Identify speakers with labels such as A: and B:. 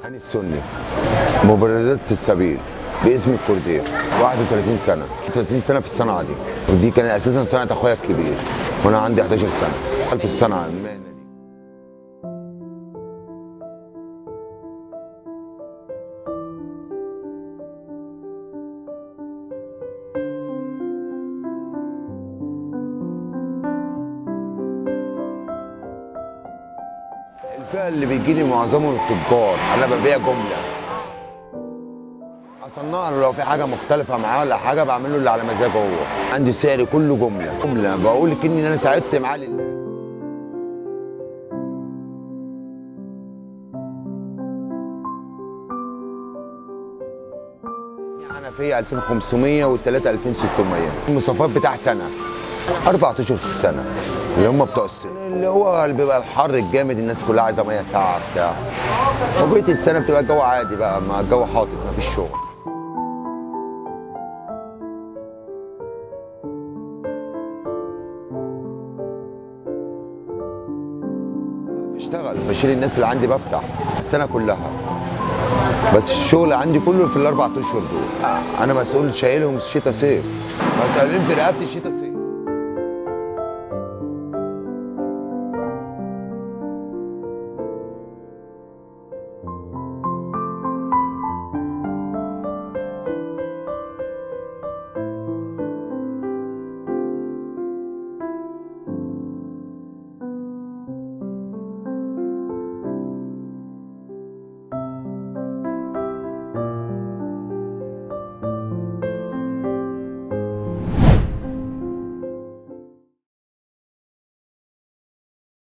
A: هاني السني مبردات السبيل باسم الكردير 31 سنه 30 سنه في الصنعه دي ودي كان اساسا صنعه اخويا الكبير وانا عندي 11 سنه في الصنعه المهنه دي الفئه اللي بيجي لي معظمهم التجار انا ببيع جمله اصنع له لو في حاجه مختلفه معاه ولا حاجه بعمل له اللي على مزاجه هو عندي سعري كله جمله جمله بقول لك اني انا ساعدت معاه لله حنفيه 2500 والثلاثه 2600 المصافات بتاعتي انا اربع اشهر في السنه اللي هم بتوع الصيف اللي هو اللي بيبقى الحر الجامد الناس كلها عايزه ميه ساقعه بتاع وبقيه السنه بتبقى الجو عادي بقى ما الجو حاطط ما فيش شغل بشتغل بشيل الناس اللي عندي بفتح السنه كلها بس الشغل عندي كله في الاربع اشهر دول انا مسؤول شايلهم شتاء صيف مسؤولين في رقبتي شتاء صيف